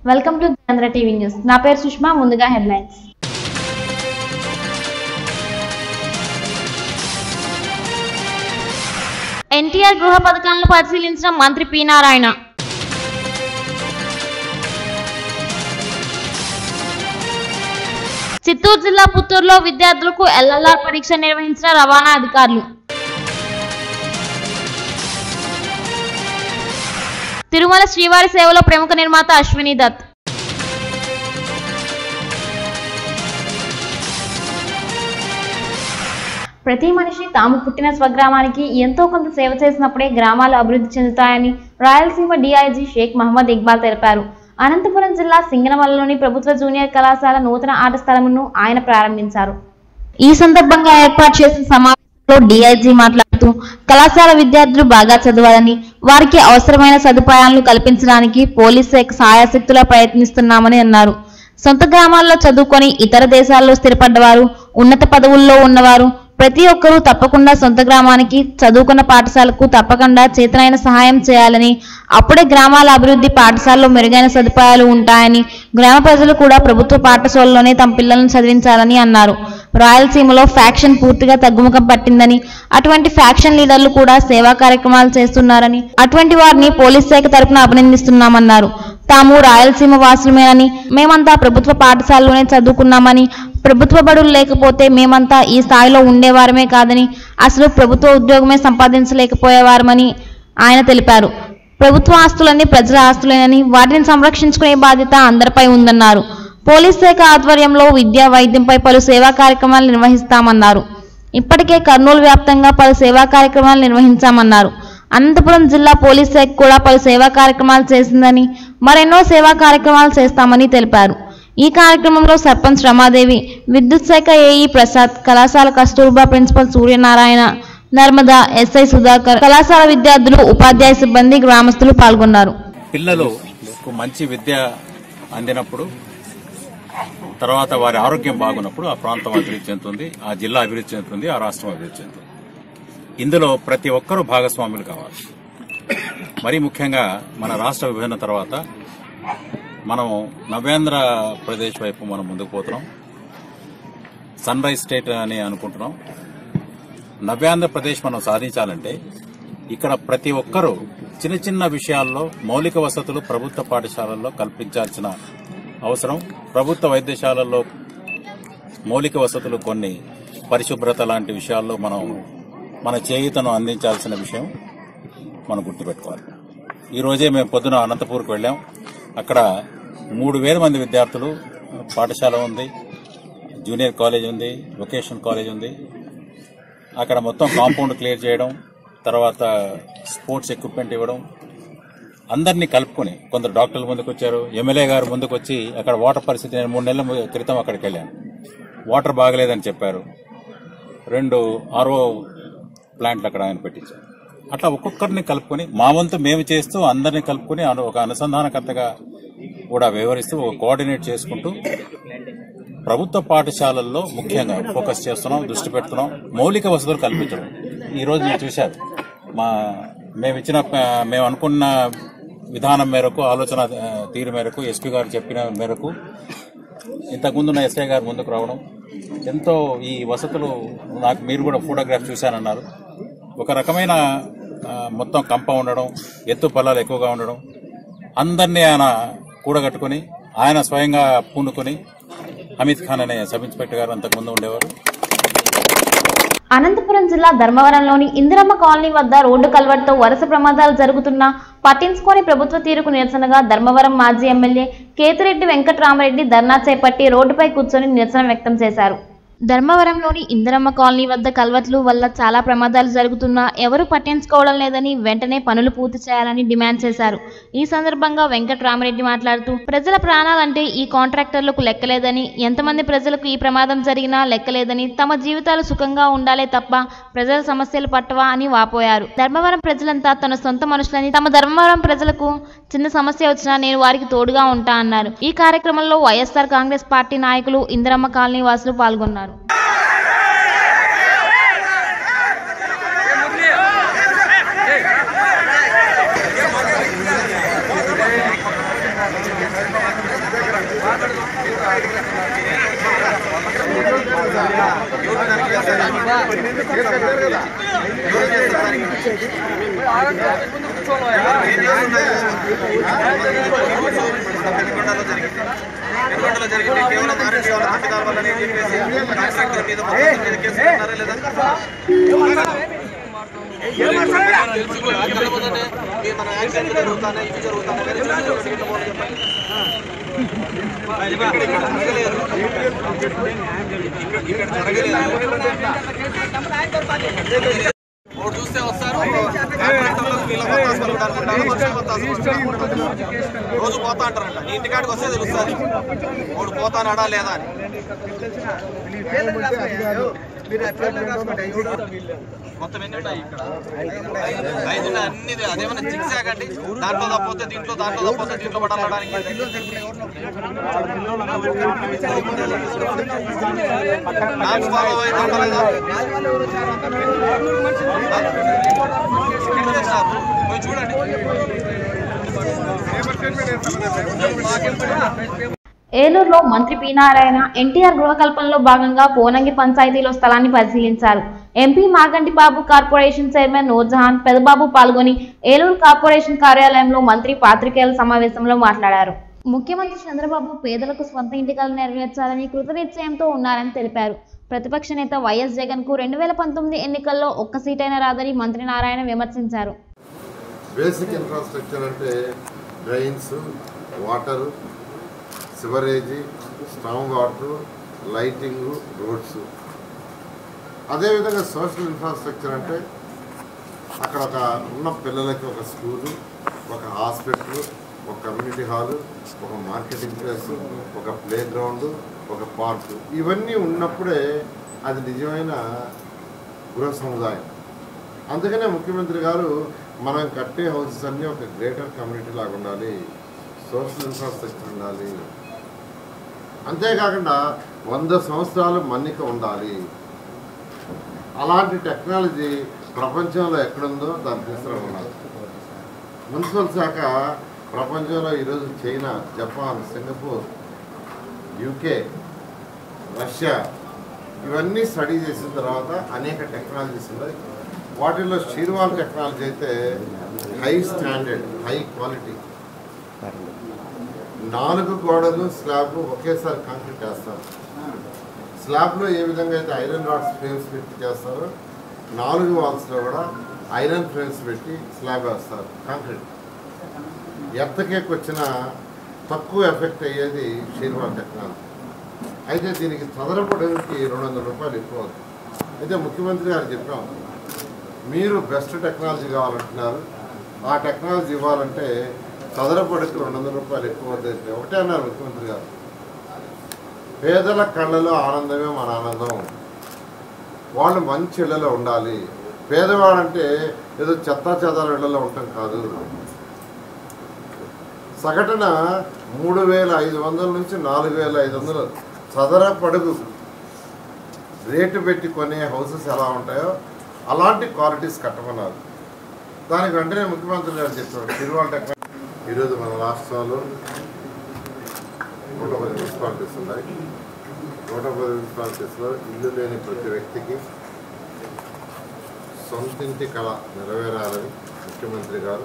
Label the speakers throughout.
Speaker 1: Welcome to Chandra TV news నా పేరు సుష్మా ముందుగా హెడ్లైన్స్ ఎన్టీఆర్ గృహ పథకాలను పరిశీలించిన మంత్రి పి నారాయణ చిత్తూరు జిల్లా పుత్తూరులో విద్యార్థులకు ఎల్ఎల్ఆర్ పరీక్ష నిర్వహించిన రవాణా అధికారులు తిరుమల శ్రీవారి సేవలో ప్రముఖ నిర్మాత అశ్విని దత్ ప్రతి మనిషి తాము పుట్టిన స్వగ్రామానికి ఎంతో కొంత సేవ చేసినప్పుడే గ్రామాలు అభివృద్ధి చెందుతాయని రాయలసీమ డీఐజీ షేక్ మహమ్మద్ ఇక్బాల్ తెలిపారు అనంతపురం జిల్లా సింగనమలలోని ప్రభుత్వ జూనియర్ కళాశాల నూతన ఆట స్థలమును ఆయన ప్రారంభించారు ఈ సందర్భంగా ఏర్పాటు చేసిన సమావేశంలో డీఐజీ మాట్లాడుతూ కళాశాల విద్యార్థులు బాగా చదవాలని వారికి అవసరమైన సదుపాయాలను కల్పించడానికి పోలీస్ శాఖ సాయశక్తులా ప్రయత్నిస్తున్నామని అన్నారు సొంత గ్రామాల్లో చదువుకొని ఇతర దేశాల్లో స్థిరపడ్డవారు ఉన్నత పదవుల్లో ఉన్నవారు ప్రతి ఒక్కరూ తప్పకుండా సొంత గ్రామానికి చదువుకున్న పాఠశాలకు తప్పకుండా చేతనైన సహాయం చేయాలని అప్పుడే గ్రామాల అభివృద్ధి పాఠశాలలో మెరుగైన సదుపాయాలు ఉంటాయని గ్రామ ప్రజలు కూడా ప్రభుత్వ పాఠశాలలోనే తమ పిల్లలను చదివించాలని అన్నారు రాయలసీమలో ఫ్యాక్షన్ పూర్తిగా తగ్గుముఖం పట్టిందని అటువంటి ఫ్యాక్షన్ లీడర్లు కూడా సేవా కార్యక్రమాలు చేస్తున్నారని అటువంటి వారిని పోలీస్ శాఖ తరపున అభినందిస్తున్నామన్నారు తాము రాయలసీమ వాసులమేనని మేమంతా ప్రభుత్వ పాఠశాలలోనే చదువుకున్నామని ప్రభుత్వ బడులు లేకపోతే మేమంతా ఈ స్థాయిలో ఉండేవారమే కాదని అసలు ప్రభుత్వ ఉద్యోగమే సంపాదించలేకపోయేవారమని ఆయన తెలిపారు ప్రభుత్వ ఆస్తులన్నీ ప్రజల ఆస్తులేనని వాటిని సంరక్షించుకునే బాధ్యత అందరిపై ఉందన్నారు పోలీస్ శాఖ ఆధ్వర్యంలో విద్యా వైద్యంపై పలు సేవా కార్యక్రమాలు నిర్వహిస్తామన్నారు ఇప్పటికే కర్నూలు వ్యాప్తంగా పలు సేవా కార్యక్రమాలు నిర్వహించామన్నారు అనంతపురం జిల్లా పోలీస్ శాఖ కూడా పలు సేవా కార్యక్రమాలు చేసిందని మరెన్నో సేవా కార్యక్రమాలు చేస్తామని తెలిపారు ఈ కార్యక్రమంలో సర్పంచ్ రమాదేవి విద్యుత్ శాఖ ఏఈ ప్రసాద్ కళాశాల కస్తూర్బా ప్రిన్సిపల్ సూర్యనారాయణ నర్మదా ఎస్ఐ సుధాకర్ కళాశాల విద్యార్థులు ఉపాధ్యాయ సిబ్బంది గ్రామస్తులు పాల్గొన్నారు
Speaker 2: పిల్లలు మంచి విద్య అందినప్పుడు తర్వాత వారి ఆరోగ్యం బాగున్నప్పుడు ఆ ప్రాంతం అభివృద్ధి చెందుతుంది ఆ జిల్లా అభివృద్ధి చెందుతుంది ఆ రాష్ట్రం అభివృద్ధి చెందుతుంది ఇందులో ప్రతి ఒక్కరూ భాగస్వాములు కావాలి మరీ ముఖ్యంగా మన రాష్ట్ర విభజన తర్వాత మనం నవేంద్ర ప్రదేశ్ వైపు మనం ముందుకు పోతున్నాం సన్ రైజ్ స్టేట్ అని అనుకుంటున్నాం నవ్యాంధ్రప్రదేశ్ మనం సాధించాలంటే ఇక్కడ ప్రతి ఒక్కరూ చిన్న చిన్న విషయాల్లో మౌలిక వసతులు ప్రభుత్వ పాఠశాలల్లో కల్పించాల్సిన అవసరం ప్రభుత్వ వైద్యశాలల్లో మౌలిక వసతులు కొన్ని పరిశుభ్రత లాంటి విషయాల్లో మనం మన చేయుతను అందించాల్సిన విషయం మనం గుర్తుపెట్టుకోవాలి ఈ రోజే మేము పొద్దున అనంతపూర్కి వెళ్ళాం అక్కడ మూడు వేల మంది విద్యార్థులు పాఠశాల ఉంది జూనియర్ కాలేజ్ ఉంది వొకేషనల్ కాలేజ్ ఉంది అక్కడ మొత్తం కాంపౌండ్ క్లియర్ చేయడం తర్వాత స్పోర్ట్స్ ఎక్విప్మెంట్ ఇవ్వడం అందరినీ కలుపుకొని కొందరు డాక్టర్లు ముందుకు వచ్చారు ఎమ్మెల్యే గారు ముందుకు వచ్చి అక్కడ వాటర్ పరిస్థితి నేను మూడు నెలల ము- క్రితం అక్కడికి వెళ్ళాను వాటర్ బాగలేదని చెప్పారు రెండు ఆర్ఓ ప్లాంట్లు అక్కడ ఆయన పెట్టించారు అట్లా ఒక్కొక్కరిని కలుపుకొని మా వంతు మేము చేస్తూ అందరినీ కలుపుకొని అను- ఒక అనుసంధానకర్తగా కూడా వ్యవహరిస్తూ ఒక కోఆర్డినేట్ చేసుకుంటూ ప్రభుత్వ పాఠశాలల్లో ముఖ్యంగా ఫోకస్ చేస్తున్నాం దృష్టి పెడుతున్నాం మౌలిక వసతులు కల్పించడం ఈ రోజు మీరు చూశారు మా మేము ఇచ్చిన ఆ, మేము అనుకున్న విధానం మేరకు ఆలోచన ఆ, తీరు మేరకు ఎస్పీ గారు చెప్పిన మేరకు ఇంతకుముందు ఉన్న ఎస్ఐ గారు ముందుకు రావడం ఎంతో ఈ వసతులు నాకు మీరు కూడా ఫోటోగ్రాఫ్ చూశానన్నారు ఒక రకమైన ఆ, మొత్తం కంప ఉండడం ఎత్తు పొలాలు ఎక్కువగా ఉండడం అందరినీ ఆయన కూడగట్టుకుని ఆయన స్వయంగా పూనుకొని అమిత్ ఖాన్ అనే సబ్ ఇన్స్పెక్టర్ గారు అంతకుముందు ఉండేవారు
Speaker 1: అనంతపురం జిల్లా ధర్మవరంలోని ఇందిరమ్మ కాలనీ వద్ద రోడ్డు కల్వర్తో వరుస ప్రమాదాలు జరుగుతున్నా పట్టించుకోని ప్రభుత్వ తీరుకు నిరసనగా ధర్మవరం మాజీ ఎమ్మెల్యే కేతిరెడ్డి వెంకట్రామరెడ్డి ధర్నా చేపట్టి రోడ్డుపై కూర్చొని నిరసన వ్యక్తం చేశారు ధర్మవరంలోని ఇందిరమ్మ కాలనీ వద్ద కల్వర్ట్లు వల్ల చాలా ప్రమాదాలు జరుగుతున్నా ఎవరు పట్టించుకోవడం లేదని వెంటనే పనులు పూర్తి చేయాలని డిమాండ్ చేశారు ఈ సందర్భంగా వెంకట్రామరెడ్డి మాట్లాడుతూ ప్రజల ప్రాణాలంటే ఈ కాంట్రాక్టర్లకు లెక్కలేదని ఎంతమంది ప్రజలకు ఈ ప్రమాదం జరిగినా లెక్కలేదని తమ జీవితాలు సుఖంగా ఉండాలే తప్ప ప్రజల సమస్యలు పట్టవా అని వాపోయారు ధర్మవరం ప్రజలంతా తన సొంత మనుషులని తమ ధర్మవరం ప్రజలకు చిన్న సమస్య వచ్చినా నేను వారికి తోడుగా ఉంటా అన్నారు ఈ కార్యక్రమంలో వైఎస్ఆర్ కాంగ్రెస్ పార్టీ నాయకులు ఇందిరమ్మ కాలనీ వాసులు పాల్గొన్నారు
Speaker 3: Hey! ఎర్రగొండలో జరిగింది కేవలం ఆర్ఎస్ వాళ్ళ పథకాల వల్లనే చెప్పేసి కాంట్రాక్టర్ మీద ప్రభుత్వం మీద కేసు పెట్టారా లేదా తెలుసు కూడా తెలియకపోతే ఈ మన యాక్సిడెంట్ జరుగుతానే ఇవి జరుగుతానే వేరే చూసి సీట్ల పోవాలి చెప్పండి. ఇక్కడ ఇక్కడ జరగలేదు. ఇక్కడ ఇక్కడ జరగలేదు. ఓటు చూస్తే వస్తారు కాంట్రాక్టర్లకు వీళ్ళ బత్తాసు పలుకుతారు, మనుషుల బత్తాసు పలుకుతారు. రోజు పోతా అంటారంట నీ ఇంటికాడికి వస్తే తెలుస్తుంది ఓడు పోతానాడా లేదా అని మొత్తం ఎన్ని ఉంటాయి ఇక్కడ ఐదు ఉన్నాయి, అన్ని ఇదే. అదేమన్నా జిగ్జాగ్ అండి దాంట్లో తప్పోతే దీంట్లో దాంట్లో తప్పోతే దీంట్లో పడాలడానికి నాకు ఫాలో అయితే ఉండలేదా? ఇక్కడ తెస్తారు. పోయి చూడండి
Speaker 1: ఏలూరులో మంత్రి పి నారాయణ ఎన్టీఆర్ గృహకల్పనలో భాగంగా పోనంగి పంచాయతీలో స్థలాన్ని పరిశీలించారు MP Maganti Babu corporation chairman Noorjahan Pedababu పాల్గొని ఏలూరు కార్పొరేషన్ కార్యాలయంలో మంత్రి పాత్రికేయుల సమావేశంలో మాట్లాడారు ముఖ్యమంత్రి చంద్రబాబు పేదలకు స్వంత ఇంటికలు నెరవేర్చాలని కృతనిశ్చయంతో ఉన్నారని తెలిపారు ప్రతిపక్ష నేత వైఎస్ జగన్ కు రెండు వేల పంతొమ్మిది ఎన్నికల్లో ఒక్క సీటైనా రాదని మంత్రి నారాయణ విమర్శించారు
Speaker 4: బేసిక్ ఇన్ఫ్రాస్ట్రక్చర్ అంటే drains water sewerage storm water lighting roads అదేవిధంగా సోషల్ ఇన్ఫ్రాస్ట్రక్చర్ అంటే అక్కడ ఒక ఉన్న పిల్లలకి ఒక స్కూలు ఒక హాస్పిటల్ ఒక కమ్యూనిటీ హాలు ఒక మార్కెటింగ్ ప్లేస్ ఒక ప్లే గ్రౌండ్ ఒక పార్క్ ఇవన్నీ ఉన్నప్పుడే అది నిజమైన గృహ సముదాయం అందుకనే ముఖ్యమంత్రి గారు మనం కట్టే హౌసెస్ అన్నీ ఒక గ్రేటర్ కమ్యూనిటీ లాగా ఉండాలి సోషల్ ఇన్ఫ్రాస్ట్రక్చర్ ఉండాలి అంతేకాకుండా వంద సంవత్సరాలు మన్నిక ఉండాలి అలాంటి టెక్నాలజీ ప్రపంచంలో ఎక్కడుందో దాన్ని తీసుకురావాలి మున్సిపల్ శాఖ ప్రపంచంలో ఈరోజు China Japan Singapore UK Russia ఇవన్నీ స్టడీ చేసిన తర్వాత అనేక టెక్నాలజీస్ ఉన్నాయి వాటిల్లో షీర్వాల్ టెక్నాలజీ అయితే హై స్టాండర్డ్ హై క్వాలిటీ నాలుగు గోడలు స్లాబ్ ఒకేసారి కాంక్రీట్ వేస్తారు స్లాబ్లో ఏ విధంగా అయితే ఐరన్ రాడ్స్ ఫ్రేమ్స్ పెట్టి చేస్తారో నాలుగు వాల్స్లో కూడా ఐరన్ ఫ్రేమ్స్ పెట్టి స్లాబ్ వేస్తారు కాంక్రీట్ ఎత్తకేకి వచ్చిన తక్కువ ఎఫెక్ట్ అయ్యేది షీర్వాల్ టెక్నాలజీ అయితే దీనికి చదరపడానికి రెండు వందల రూపాయలు ఎక్కువ అవుతుంది అయితే ముఖ్యమంత్రి గారు చెప్పాం మీరు బెస్ట్ టెక్నాలజీ కావాలంటున్నారు ఆ టెక్నాలజీ ఇవ్వాలంటే చదరపడికి రెండు వందల రూపాయలు ఎక్కువ అవుతుంది ఒకటే అన్నారు ముఖ్యమంత్రి గారు పేదల కళ్ళలో ఆనందమే మన ఆనందం వాళ్ళు మంచి ఇళ్లలో ఉండాలి పేదవాడంటే ఏదో చెత్త చెదార ఇళ్లలో ఉండటం కాదు సగటున మూడు వేల ఐదు వందల నుంచి నాలుగు వేల ఐదు వందలు చదర పడుగు రేటు పెట్టి కొనే హౌసెస్ ఎలా ఉంటాయో అలాంటి క్వాలిటీస్ కట్టమన్నారు దానికి వెంటనే ముఖ్యమంత్రి గారు చెప్పారు తిరువాళ్ళ టెక్నాలజీ ఈరోజు మన రాష్ట్రంలో నూట పది మున్సిపాలిటీస్ ఉన్నాయి నూట పది మున్సిపాలిటీస్లో ఇల్లు లేని ప్రతి వ్యక్తికి సొంతింటి కళ నెరవేరాలని ముఖ్యమంత్రి గారు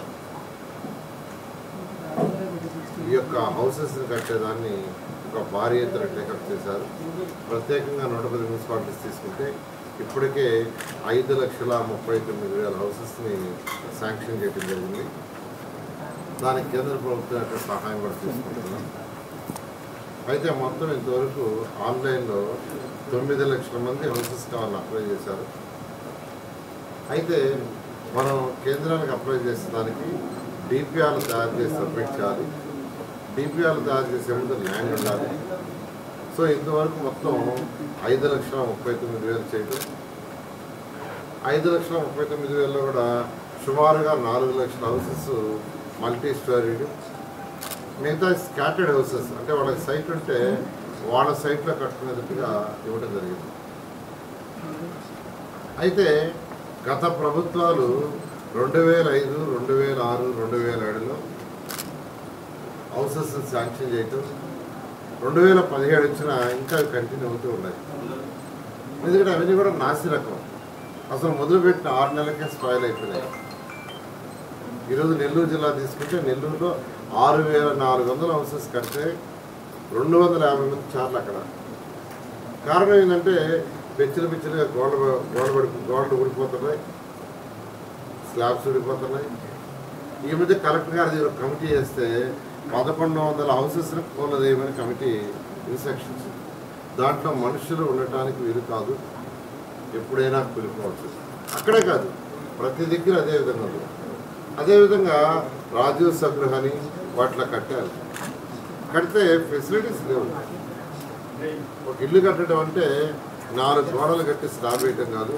Speaker 4: ఈ యొక్క హౌసెస్ని కట్టేదాన్ని ఒక భారీ ఎత్తున టేకప్ చేశారు ప్రత్యేకంగా నూట పది మున్సిపాలిటీస్ తీసుకుంటే ఇప్పటికే ఐదు లక్షల ముప్పై తొమ్మిది వేల హౌసెస్ని శాంక్షన్ చేయడం జరిగింది దానికి కేంద్ర ప్రభుత్వం యొక్క సహాయం కూడా తీసుకుంటున్నాం అయితే మొత్తం ఇంతవరకు ఆన్లైన్లో తొమ్మిది లక్షల మంది హౌసెస్ కావాలని అప్లై చేశారు అయితే మనం కేంద్రానికి అప్లై చేసే దానికి డిపిఆర్లు తయారు చేసి సబ్మిట్ చేయాలి డిపిఆర్లు తయారు చేసే ముందు ల్యాండ్ ఉండాలి సో ఇంతవరకు మొత్తం ఐదు లక్షల ముప్పై తొమ్మిది వేలు చేయడం ఐదు లక్షల ముప్పై తొమ్మిది వేలలో కూడా సుమారుగా నాలుగు లక్షల హౌసెస్ మల్టీ స్టోరీడ్ మిగతా స్కాటర్డ్ హౌసెస్ అంటే వాళ్ళకి సైట్ ఉంటే వాళ్ళ సైట్లో కట్టుకునేటట్టుగా ఇవ్వడం జరిగింది అయితే గత ప్రభుత్వాలు రెండు వేల ఐదు రెండు వేల ఆరు రెండు వేల ఏడులో హౌసెస్ శాంక్షన్ చేయటం రెండు వేల పదిహేడు వచ్చిన ఇంకా కంటిన్యూ అవుతూ ఉన్నాయి ఎందుకంటే అవన్నీ కూడా నాసి రకం అసలు మొదలుపెట్టిన ఆరు నెలలకే స్పాయిల్ అయిపోయినాయి ఈరోజు నెల్లూరు జిల్లా తీసుకుంటే నెల్లూరులో ఆరు వేల నాలుగు వందల హౌసెస్ కడితే రెండు వందల యాభై మంది చార్లు అక్కడ కారణం ఏంటంటే పెచ్చులు పెచ్చులుగా గోడ గోడ పడి గోడలు ఊడిపోతున్నాయి స్లాబ్స్ ఊడిపోతున్నాయి ఈ మధ్య కలెక్టర్ గారి దగ్గర ఒక కమిటీ చేస్తే పదకొండు వందల హౌసెస్ని కూలదేయమని కమిటీ ఇన్స్ట్రక్షన్స్ దాంట్లో మనుషులు ఉండటానికి వీలు కాదు ఎప్పుడైనా కూలిపోవచ్చు అక్కడే కాదు ప్రతి దగ్గర అదే విధంగా ఉంది అదేవిధంగా రాజీవ్ సగృహని వాటిలో కట్టారు కడితే ఫెసిలిటీస్ లేవు ఒక ఇల్లు కట్టడం అంటే నాలుగు గోడలు కట్టి స్లాబ్ వేయటం కాదు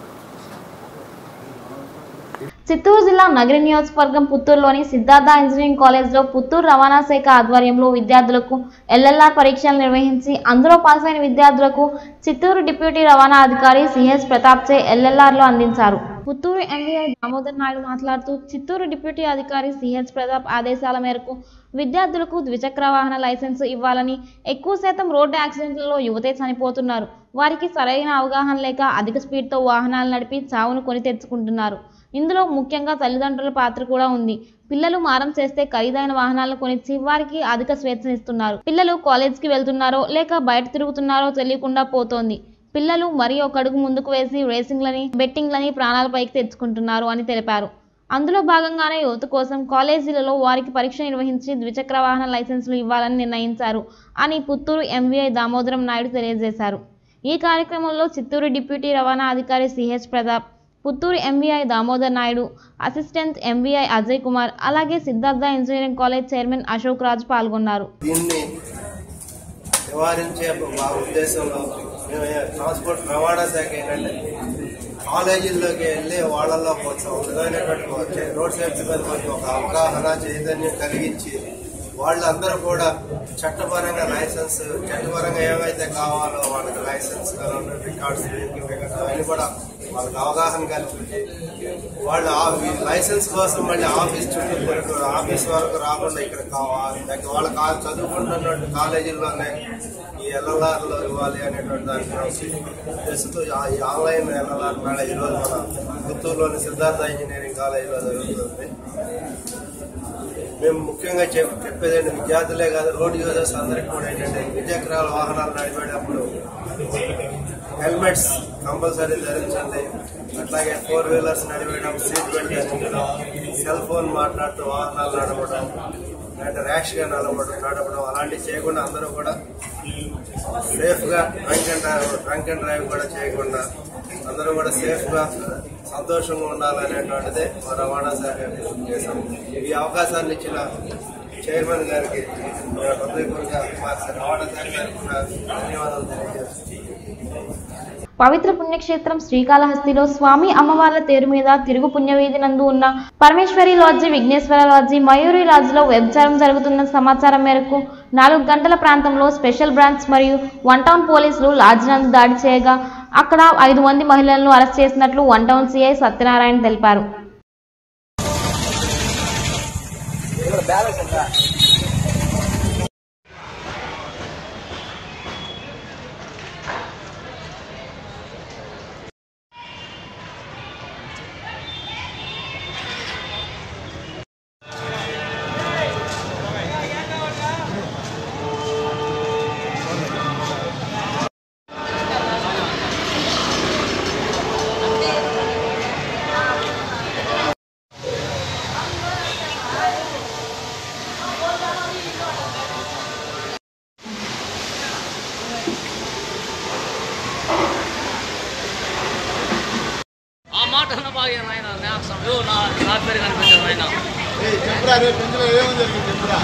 Speaker 1: చిత్తూరు జిల్లా నగరి నియోజకవర్గం పుత్తూరులోని సిద్ధార్థ ఇంజనీరింగ్ కాలేజ్లో పుత్తూరు రవాణా శాఖ ఆధ్వర్యంలో విద్యార్థులకు ఎల్ఎల్ఆర్ పరీక్షలు నిర్వహించి అందులో పాస్ అయిన విద్యార్థులకు చిత్తూరు డిప్యూటీ రవాణా అధికారి సిహెచ్ ప్రతాప్ చే ఎల్ఎల్ఆర్లు అందించారు పుత్తూరు ఎంవీఐ దామోదర్ నాయుడు మాట్లాడుతూ చిత్తూరు డిప్యూటీ అధికారి సిహెచ్ ప్రతాప్ ఆదేశాల మేరకు విద్యార్థులకు ద్విచక్ర వాహన లైసెన్స్ ఇవ్వాలని ఎక్కువ శాతం రోడ్డు యాక్సిడెంట్లలో యువతే చనిపోతున్నారు వారికి సరైన అవగాహన లేక అధిక స్పీడ్తో వాహనాలు నడిపి చావును కొని తెచ్చుకుంటున్నారు ఇందులో ముఖ్యంగా తల్లిదండ్రుల పాత్ర కూడా ఉంది పిల్లలు మారం చేస్తే ఖరీదైన వాహనాలను కొనిచ్చి వారికి అధిక స్వేచ్ఛనిస్తున్నారు పిల్లలు కాలేజ్కి వెళ్తున్నారో లేక బయట తిరుగుతున్నారో తెలియకుండా పోతోంది పిల్లలు మరీ ఒక అడుగు ముందుకు వేసి రేసింగ్లని బెట్టింగ్లని ప్రాణాలపైకి తెచ్చుకుంటున్నారు అని తెలిపారు అందులో భాగంగానే యువత కోసం కాలేజీలలో వారికి పరీక్ష నిర్వహించి ద్విచక్ర వాహన లైసెన్సులు ఇవ్వాలని నిర్ణయించారు అని పుత్తూరు ఎంవీఐ దామోదరం నాయుడు తెలియజేశారు ఈ కార్యక్రమంలో చిత్తూరు డిప్యూటీ రవాణా అధికారి CH Pratap Puttur MVI Damodar Naidu assistant MVI Ajay Kumar అలాగే Siddhartha engineering college chairman Ashok Raj పాల్గొన్నారు
Speaker 5: దీన్ని నివారించే మా ఉద్దేశంలో మేము ట్రాన్స్పోర్ట్ రవాణా శాఖ ఏంటంటే కాలేజీల్లోకి వెళ్ళి వాళ్ళల్లో కొంచెం విధమైనటువంటి రోడ్ సేఫ్టీ మీద కొంచెం ఒక అవగాహన చైతన్యం కలిగించి వాళ్ళందరూ కూడా చట్టపరంగా లైసెన్స్ చట్టపరంగా ఏవైతే కావాలో వాళ్ళకి లైసెన్స్ రికార్డ్స్ అవన్నీ కూడా వాళ్ళకి అవగాహన కల్పించి వాళ్ళు ఆ లైసెన్స్ కోసం మళ్ళీ ఆఫీస్ చుట్టూ తిరుగుతూ ఆఫీస్ వరకు రాకుండా ఇక్కడ కావాలి దగ్గర వాళ్ళ కా- చదువుకుంటున్నటువంటి కాలేజీల్లోనే ఈ ఎల్ఎల్ఆర్లో ఇవ్వాలి అనేటువంటి దానికి ఉద్దేశంతో ఆ- ఈ ఆన్లైన్ ఎల్ఎల్ఆర్ మేళ ఈరోజు మన పుత్తూరులోని సిద్ధార్థ ఇంజనీరింగ్ కాలేజీలో జరుగుతుంది మేము ముఖ్యంగా చెప్ చెప్పేది ఏంటంటే విద్యార్థులే కాదు రోడ్ యూజర్స్ అందరికి కూడా ఏంటంటే ద్విచక్రాల వాహనాలు నడిపేటప్పుడు హెల్మెట్స్ కంపల్సరీ ధరించండి అట్లాగే ఫోర్ వీలర్స్ నడిపేటప్పుడు సీట్ బెల్ట్ ధరించడం సెల్ ఫోన్ మాట్లాడుతూ వాహనాలు నడపడం లేదంటే ర్యాష్ గా నడపడం నడపడం అలాంటివి చేయకుండా అందరూ కూడా సేఫ్ గా drunk and drive drunk and drive కూడా చేయకుండా అందరూ కూడా సేఫ్ గా సంతోషంగా ఉండాలనేటువంటిదే మా రవాణా శాఖ ఉద్దేశం ఈ అవకాశాన్ని ఇచ్చిన చైర్మన్ గారికి మా హృదయపూర్వక మా రవాణా శాఖ తరఫున ధన్యవాదాలు తెలియజేస్తున్నాను
Speaker 1: పవిత్ర పుణ్యక్షేత్రం శ్రీకాళహస్తిలో స్వామి అమ్మవార్ల తేరు మీద తిరుగు పుణ్యవీధి నందు ఉన్న పరమేశ్వరి లాడ్జి విఘ్నేశ్వర లాడ్జి మయూరి లాడ్జిలో వ్యభిచారం జరుగుతున్న సమాచారం మేరకు నాలుగు గంటల ప్రాంతంలో స్పెషల్ బ్రాంచ్ మరియు వన్ టౌన్ పోలీసులు లాడ్జి నందు దాడి చేయగా అక్కడ ఐదు మంది మహిళలను అరెస్ట్ చేసినట్లు వన్ టౌన్ సిఐ సత్యనారాయణ తెలిపారు
Speaker 6: ఆ మాట అన్న బాగా నాయన నాకు సమయం నా నా పేరు కనిపించదు నాయన
Speaker 4: చెప్పురా రేపు ఇందులో ఏమని జరిగింది చెప్పురా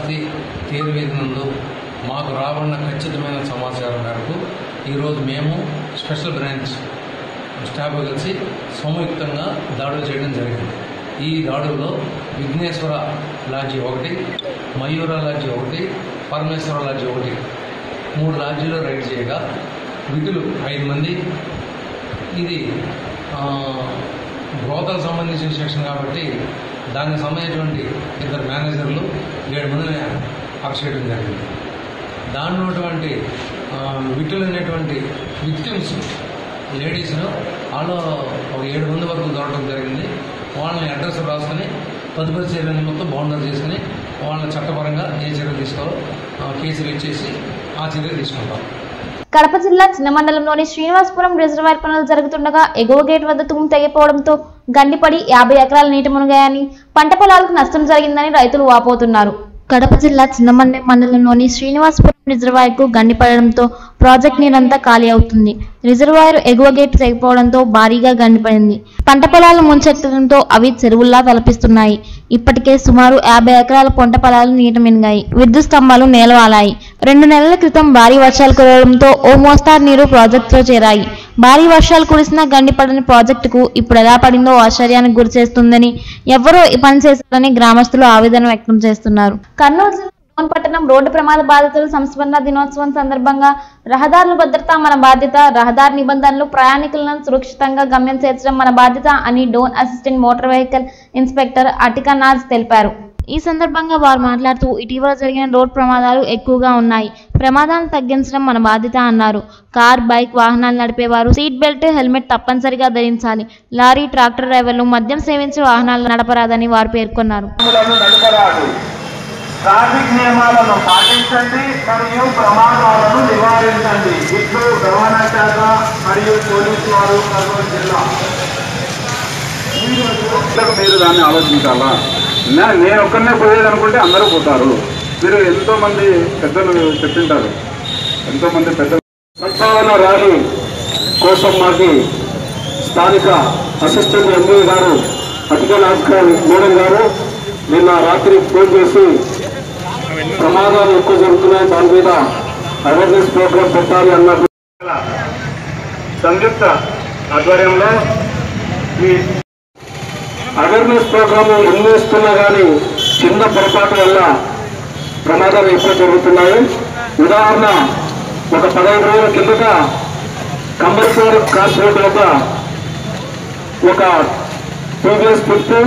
Speaker 7: రాత్రి చేరువేదినందు మాకు రాబడిన ఖచ్చితమైన సమాచారం మేరకు ఈరోజు మేము స్పెషల్ బ్రాంచ్ స్టాఫ్ కలిసి సంయుక్తంగా దాడులు చేయడం జరిగింది ఈ దాడుల్లో విఘ్నేశ్వర లాడ్జీ ఒకటి మయూర లాడ్జీ ఒకటి పరమేశ్వర లాడ్జీ ఒకటి మూడు లాడ్జీలో రైడ్ చేయగా విధులు ఐదు మంది ఇది ఆ, బ్రోతలకు సంబంధించిన సెక్షన్ కాబట్టి దానికి సంబంధించినటువంటి ఇద్దరు మేనేజర్లు ఏడు మందిని అరెస్ట్ చేయడం జరిగింది దానిలో ఉన్నటువంటి ఆ, విటులు అనేటువంటి విక్టిమ్స్ లేడీస్ను వాళ్ళు ఒక ఏడు మంది వరకు దొరకడం జరిగింది వాళ్ళని అడ్రస్ రాసుకొని తదుపరి చర్యలు మొత్తం బౌండర్ చేసుకుని వాళ్ళని చట్టపరంగా ఏ చర్యలు తీసుకోవాలో ఆ, కేసులు ఇచ్చేసి ఆ చర్యలు తీసుకుంటాం
Speaker 1: కడప జిల్లా చిన్న మండలంలోని శ్రీనివాసపురం రిజర్వాయర్ పనులు జరుగుతుండగా ఎగువ గేట్ వద్ద తుమ్ము తెగిపోవడంతో గండిపడి యాభై ఎకరాల నీటి మునిగాయని పంట పొలాలకు నష్టం జరిగిందని రైతులు వాపోతున్నారు కడప జిల్లా చిన్నమండెం మండలంలోని శ్రీనివాసపురం రిజర్వాయర్కు గండిపడడంతో ప్రాజెక్ట్ నీరంతా ఖాళీ అవుతుంది రిజర్వాయర్ ఎగువ గేట్ తెగిపోవడంతో భారీగా గండిపడింది పంట పొలాలు ముంచెత్తడంతో అవి చెరువుల్లా తలపిస్తున్నాయి ఇప్పటికే సుమారు యాభై ఎకరాల పంట పొలాలు నీట మినిగాయి విద్యుత్ స్తంభాలు నేలవాలాయి రెండు నెలల క్రితం భారీ వర్షాలు కురవడంతో ఓ మోస్తారు నీరు ప్రాజెక్టులో చేరాయి భారీ వర్షాలు కురిసిన గండిపడని ప్రాజెక్టుకు ఇప్పుడు ఎలా పడిందో ఆశ్చర్యానికి గురి చేస్తుందని ఎవరో ఈ పని చేశారని గ్రామస్తులు ఆవేదన వ్యక్తం చేస్తున్నారు కర్నూలు జిల్లా డోన్ పట్టణం రోడ్డు ప్రమాద బాధితుల సంస్మరణ దినోత్సవం సందర్భంగా రహదారుల భద్రత మన బాధ్యత రహదారి నిబంధనలు ప్రయాణికులను సురక్షితంగా గమ్యం చేర్చడం మన బాధ్యత అని Dhone assistant motor vehicle inspector Atika Naz తెలిపారు ఈ సందర్భంగా వారు మాట్లాడుతూ ఇటీవల జరిగిన రోడ్ ప్రమాదాలు ఎక్కువగా ఉన్నాయి ప్రమాదాలను తగ్గించడం మన బాధ్యత అన్నారు కార్ బైక్ వాహనాలు నడిపేవారు సీట్ బెల్ట్ హెల్మెట్ తప్పనిసరిగా ధరించాలి లారీ ట్రాక్టర్ డ్రైవర్లు మద్యం సేవించి వాహనాలు నడపరాదని వారు పేర్కొన్నారు
Speaker 8: వాహనములను నడపరాదు ట్రాఫిక్ నియమాలను పాటించండి మరియు ప్రమాదాలను నివారించండి ఇట్లు రవాణా శాఖ మరియు పోలీసు వారు కర్నూలు జిల్లా
Speaker 9: మీరు దాన్ని ఆలోచించాలా నే- నేను ఒక్కరినే పోయేది అనుకుంటే అందరూ పోతారు మీరు ఎంతో మంది పెద్దలు చెప్పింటారు ఎంతో మంది పెద్దలు
Speaker 8: ప్రస్తావన ర్యాలీ కోసం మాకు స్థానిక అసిస్టెంట్ ఎంపీ గారు అటికల్ ఆస్కర్ మేడం గారు నిన్న రాత్రి ఫోన్ చేసి ప్రమాదాలు ఎక్కువ జరుగుతున్నాయి దాని మీద అవేర్నెస్ ప్రోగ్రామ్ పెట్టాలి అన్నారు సంయుక్త ఆధ్వర్యంలో ఈ అవేర్నెస్ ప్రోగ్రామ్ ఎన్ని ఇస్తున్నా కానీ చిన్న పొరపాటు వల్ల ప్రమాదాలు ఎక్కువ జరుగుతున్నాయి ఉదాహరణ ఒక పదహైదు రోజుల కిందట కంబల్సరీ క్రాస్ రోడ్ వద్ద ఒక టీవీఎస్ పిలిస్తే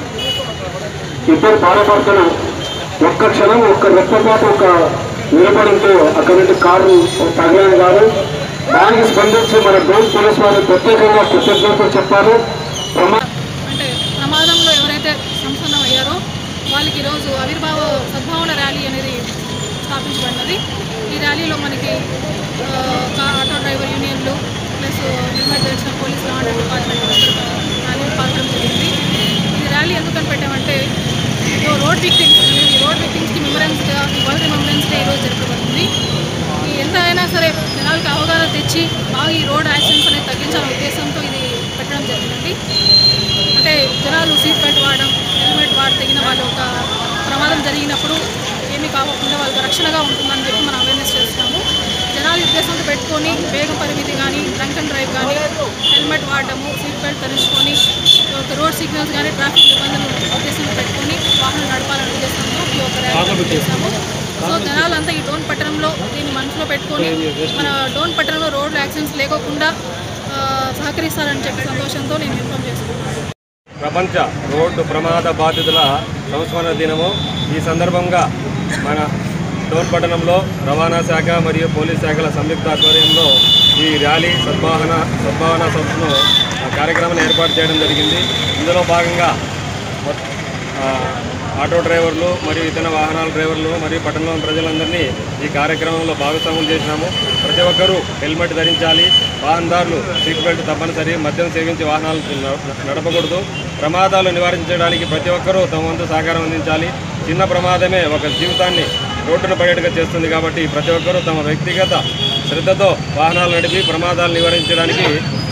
Speaker 8: ఇద్దరు బాధపడుతున్నారు ఒక్క క్షణం ఒక్క రెప్పపాటు ఒక నిలబడంతో అక్కడి నుండి కారు తగలేదు కాదు దానికి స్పందించి మన డోన్ పోలీస్ వారికి ప్రత్యేకంగా కృతజ్ఞతలు చెప్పారు ప్రమా
Speaker 10: అంటే ప్రమాదంలో ఎవరైతే సంపన్నం అయ్యారో వాళ్ళకి ఈరోజు ఆవిర్భావ సద్భావన ర్యాలీ అనేది స్థాపించబడినది ఈ ర్యాలీలో మనకి ఆ, కా- ఆటో డ్రైవర్ యూనియన్లు ప్లస్ హెల్మెట్ ధరించిన police law and department rally పాల్గొనడం జరిగింది ఈ ర్యాలీ ఎందుకని పెట్టామంటే ఈ రోడ్ విక్టిమ్స్ ఈ రోడ్ విక్టిమ్స్కి మెమరెన్స్గా ఈ వరల్డ్ రిమెంబరెన్స్ డే ఈరోజు జరపబడుతుంది ఈ ఎంత అయినా సరే జనాలకు అవగాహన తెచ్చి బాగా ఈ రోడ్ యాక్సిడెంట్స్ అనేది తగ్గించాలనే ఉద్దేశంతో ఇది పెట్టడం జరిగిందండి అంటే జనాలు సీట్ బెల్ట్ వాడడం హెల్మెట్ వాడి తగిన వాళ్ళు ఒక ప్రమాదం జరిగినప్పుడు ఏమీ కాకుండా వాళ్ళకి రక్షణగా ఉంటుందని చెప్పి మనం అవేర్నెస్ చేస్తున్నాము జనాలు ఈ ఉద్దేశంతో పెట్టుకొని వేగం పరిమితి కానీ డ్రంక్ అండ్ డ్రైవ్ కానీ హెల్మెట్ వాడడము సీట్ బెల్ట్ ధరించుకొని ఒక రోడ్ సిగ్నల్స్ కానీ ట్రాఫిక్ నిబంధనలు ఉద్దేశంతో పెట్టుకొని వాహనం నడపాలనే ఉద్దేశంతో ఈ ఒక ర్యాలీ చేస్తాము సో జనాలంతా ఈ డోన్ పట్టణంలో దీన్ని మనసులో పెట్టుకొని మన డోన్ పట్టణంలో రోడ్లు యాక్సిడెంట్స్ లేకోకుండా ఆ, సహకరిస్తారని చెప్పి సంతోషంతో నేను ఇన్ఫామ్ చేస్తున్నాను
Speaker 11: ప్రపంచ రోడ్డు ప్రమాద బాధితుల సంస్మరణ దినము ఈ సందర్భంగా మన డోన్ పట్టణంలో రవాణా శాఖ మరియు పోలీస్ శాఖల సంయుక్త ఆధ్వర్యంలో ఈ ర్యాలీ సద్భావన సద్భావన సంస్థను ఆ, కార్యక్రమాన్ని ఏర్పాటు చేయడం జరిగింది ఇందులో భాగంగా మొ- ఆ, ఆటో డ్రైవర్లు మరియు ఇతర వాహనాల డ్రైవర్లు మరియు పట్టణంలోని ప్రజలందరినీ ఈ కార్యక్రమంలో భాగస్వాములు చేసినాము ప్రతి ఒక్కరూ హెల్మెట్ ధరించాలి వాహనదారులు సీట్ బెల్ట్ తప్పనిసరి మద్యం సేవించి వాహనాలు న- నడపకూడదు ప్రమాదాలు నివారించడానికి ప్రతి ఒక్కరూ తమ వంతు సహకారం అందించాలి చిన్న ప్రమాదమే ఒక జీవితాన్ని రోడ్డున పడేట్టుగా చేస్తుంది కాబట్టి ప్రతి ఒక్కరూ తమ వ్యక్తిగత శ్రద్ధతో వాహనాలు నడిపి ప్రమాదాలు నివారించడానికి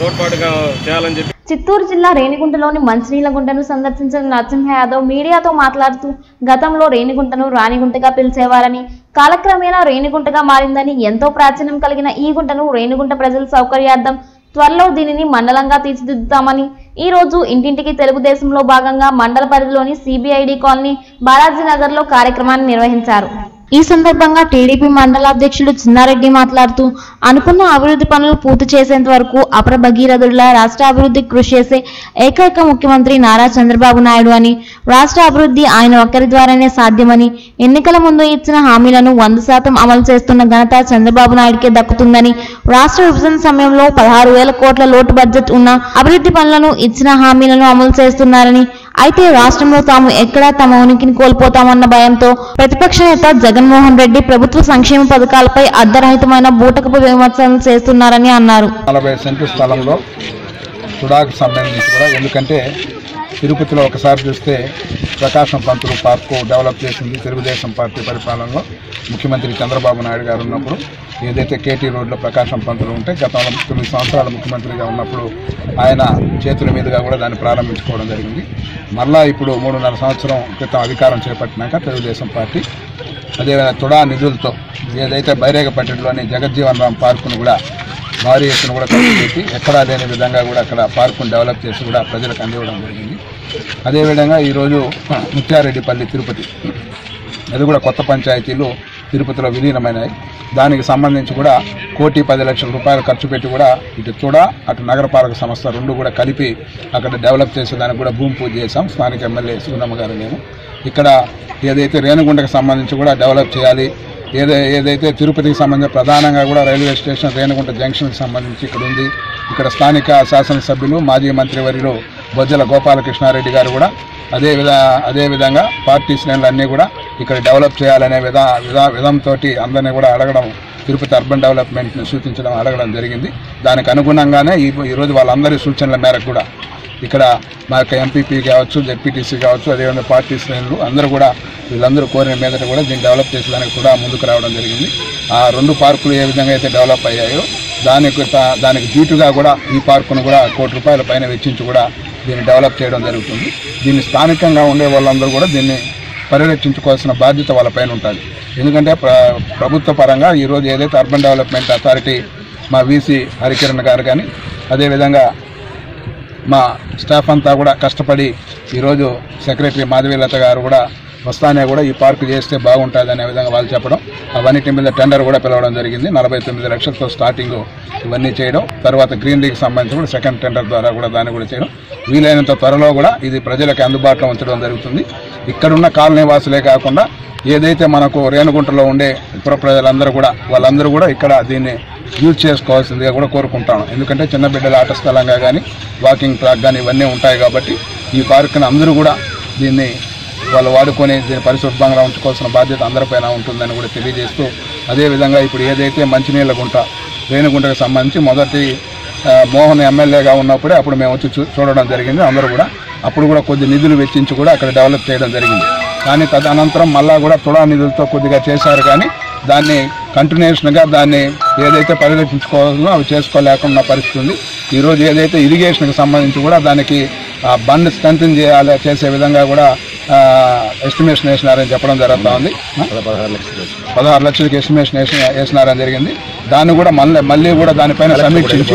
Speaker 11: తోడ్పాటుగా చేయాలని చెప్పి
Speaker 1: చిత్తూరు జిల్లా రేణిగుంటలోని మంచినీళ్ల గుంటను సందర్శించిన నరసింహ యాదవ్ మీడియాతో మాట్లాడుతూ గతంలో రేణిగుంటను రాణిగుంటగా పిలిచేవారని కాలక్రమేణా రేణిగుంటగా మారిందని ఎంతో ప్రాచీనం కలిగిన ఈ గుంటను రేణిగుంట ప్రజల సౌకర్యార్థం త్వరలో దీనిని మండలంగా తీర్చిదిద్దుతామని ఈ రోజు ఇంటింటికి తెలుగుదేశంలో భాగంగా మండల పరిధిలోని సిబిఐడి కాలనీ బాలాజీ నగర్ లో కార్యక్రమాన్ని నిర్వహించారు ఈ సందర్భంగా టీడీపీ మండల అధ్యక్షుడు చిన్నారెడ్డి మాట్లాడుతూ అనుకున్న అభివృద్ధి పనులు పూర్తి చేసేంత వరకు అపర భగీరథుడిలా రాష్ట్ర అభివృద్ధికి కృషి చేసే ఏకైక ముఖ్యమంత్రి నారా చంద్రబాబు నాయుడు అని రాష్ట్ర అభివృద్ధి ఆయన ఒక్కరి ద్వారానే సాధ్యమని ఎన్నికల ముందు ఇచ్చిన హామీలను వంద శాతం అమలు చేస్తున్న ఘనత చంద్రబాబు నాయుడుకే దక్కుతుందని రాష్ట్ర విభజన సమయంలో పదహారు వేల కోట్ల లోటు బడ్జెట్ ఉన్న అభివృద్ధి పనులను ఇచ్చిన హామీలను అమలు చేస్తున్నారని అయితే రాష్ట్రంలో తాము ఎక్కడా తమ ఉనికిని కోల్పోతామన్న భయంతో ప్రతిపక్ష నేత జగన్మోహన్ రెడ్డి ప్రభుత్వ సంక్షేమ పథకాలపై అర్ధరహితమైన బూటకపు విమర్శలు చేస్తున్నారని అన్నారు
Speaker 9: నలభై సెంటు స్థలంలో తుడాకు సంబంధించి కూడా ఎందుకంటే తిరుపతిలో ఒకసారి చూస్తే ప్రకాశం పంతులు పార్కు డెవలప్ చేసింది తెలుగుదేశం పార్టీ పరిపాలనలో ముఖ్యమంత్రి చంద్రబాబు నాయుడు గారు ఉన్నప్పుడు ఏదైతే కేటీ రోడ్లో ప్రకాశం పంతులు ఉంటే గతంలో తొమ్మిది సంవత్సరాల ముఖ్యమంత్రిగా ఉన్నప్పుడు ఆయన చేతుల మీదుగా కూడా దాన్ని ప్రారంభించుకోవడం జరిగింది మళ్ళా ఇప్పుడు మూడున్నర సంవత్సరం క్రితం అధికారం చేపట్టినాక తెలుగుదేశం పార్టీ అదేవిధంగా తుడా నిధులతో ఏదైతే బైరేగపట్టడిలోని జగజ్జీవన్ రామ్ పార్కును కూడా భారీ ఎత్తున కూడా ఖర్చు పెట్టి ఎక్కడా లేని విధంగా కూడా అక్కడ పార్కును డెవలప్ చేసి కూడా ప్రజలకు అందివ్వడం జరిగింది అదేవిధంగా ఈరోజు ముత్యారెడ్డిపల్లి తిరుపతి అది కూడా కొత్త పంచాయతీలు తిరుపతిలో విలీనమైనాయి దానికి సంబంధించి కూడా కోటి పది లక్షల రూపాయలు ఖర్చు పెట్టి కూడా ఇటు చూడ అటు నగరపాలక సంస్థ రెండు కూడా కలిపి అక్కడ డెవలప్ చేసేదానికి కూడా భూమి పూజ చేశాం స్థానిక ఎమ్మెల్యే సుగుణమ్మ గారు నేను ఇక్కడ ఏదైతే రేణుగుంటకు సంబంధించి కూడా డెవలప్ చేయాలి ఏదై ఏదైతే తిరుపతికి సంబంధించి ప్రధానంగా కూడా రైల్వే స్టేషన్ రేణుగుంట జంక్షన్కి సంబంధించి ఇక్కడ ఉంది ఇక్కడ స్థానిక శాసనసభ్యులు మాజీ మంత్రివర్యులు బొజ్జల గోపాలకృష్ణారెడ్డి గారు కూడా అదే విధ అదే విధంగా పార్టీ శ్రేణులు అన్నీ కూడా ఇక్కడ డెవలప్ చేయాలనే విధా విధా విధంతో అందరినీ కూడా అడగడం తిరుపతి అర్బన్ డెవలప్మెంట్ని సూచించడం అడగడం జరిగింది దానికి అనుగుణంగానే ఈ ఈరోజు వాళ్ళందరి సూచనల మేరకు కూడా ఇక్కడ మా యొక్క ఎంపీపీ కావచ్చు జెడ్పీటీసీ కావచ్చు అదేవిధంగా పార్టీ శ్రేణులు అందరూ కూడా వీళ్ళందరూ కోరిన మీదట కూడా దీన్ని డెవలప్ చేసేదానికి కూడా ముందుకు రావడం జరిగింది ఆ రెండు పార్కులు ఏ విధంగా అయితే డెవలప్ అయ్యాయో దానికి త- దానికి దీటుగా కూడా ఈ పార్కును కూడా కోటి రూపాయల పైన వెచ్చించి కూడా దీన్ని డెవలప్ చేయడం జరుగుతుంది దీన్ని స్థానికంగా ఉండే వాళ్ళందరూ కూడా దీన్ని పరిరక్షించుకోవాల్సిన బాధ్యత వాళ్ళపైన ఉంటుంది ఎందుకంటే ప్ర ప్రభుత్వ పరంగా ఈరోజు ఏదైతే అర్బన్ డెవలప్మెంట్ అథారిటీ మా వీసీ హరికిరణ్ గారు కానీ అదేవిధంగా మా స్టాఫ్ అంతా కూడా కష్టపడి ఈరోజు సెక్రటరీ మాధవీలత గారు కూడా వస్తానే కూడా ఈ పార్కు చేస్తే బాగుంటుంది అనే విధంగా వాళ్ళు చెప్పడం అవన్నిటి మీద టెండర్ కూడా పిలవడం జరిగింది నలభై తొమ్మిది లక్షలతో స్టార్టింగ్ ఇవన్నీ చేయడం తర్వాత గ్రీన్ లీగ్ సంబంధించి కూడా సెకండ్ టెండర్ ద్వారా కూడా దాన్ని కూడా చేయడం వీలైనంత త్వరలో కూడా ఇది ప్రజలకు అందుబాటులో ఉంచడం జరుగుతుంది ఇక్కడున్న కాలనీ వాసులే కాకుండా ఏదైతే మనకు రేణుగుంటలో ఉండే పుర ప్రజలందరూ కూడా వాళ్ళందరూ కూడా ఇక్కడ దీన్ని యూజ్ చేసుకోవాల్సిందిగా కూడా కోరుకుంటాను ఎందుకంటే చిన్న బిడ్డల ఆట స్థలంగా కానీ వాకింగ్ ట్రాక్ కానీ ఇవన్నీ ఉంటాయి కాబట్టి ఈ పార్కుని అందరూ కూడా దీన్ని వాళ్ళు వాడుకొని దీన్ని పరిశుభ్రంగా ఉంచుకోవాల్సిన బాధ్యత అందరిపైన ఉంటుందని కూడా తెలియజేస్తూ అదేవిధంగా ఇప్పుడు ఏదైతే మంచినీళ్ళ గుంట రేణుగుంటకు సంబంధించి మొదటి ఆ, మోహన్ ఎమ్మెల్యేగా ఉన్నప్పుడే అప్పుడు మేము వచ్చి చూ- చూడడం జరిగింది అందరూ కూడా అప్పుడు కూడా కొద్ది నిధులు వెచ్చించి కూడా అక్కడ డెవలప్ చేయడం జరిగింది కానీ తదనంతరం మళ్ళా కూడా తుడా నిధులతో కొద్దిగా చేశారు కానీ దాన్ని కంటిన్యూషన్గా దాన్ని ఏదైతే పరిరక్షించుకోవాలో అవి చేసుకోలేకుండా పరిస్థితి ఉంది ఈరోజు ఏదైతే ఇరిగేషన్కి సంబంధించి కూడా దానికి ఆ బండ్ స్ట్రెంథన్ చేయాలి చేసే విధంగా కూడా ఎస్టిమేషన్ వేసినారని చెప్పడం జరుగుతూ ఉంది పదహారు లక్షలకి ఎస్టిమేషన్ వేసి వేసినారని జరిగింది దాన్ని కూడా మళ్ళీ మళ్ళీ కూడా దానిపైన సమీక్షించి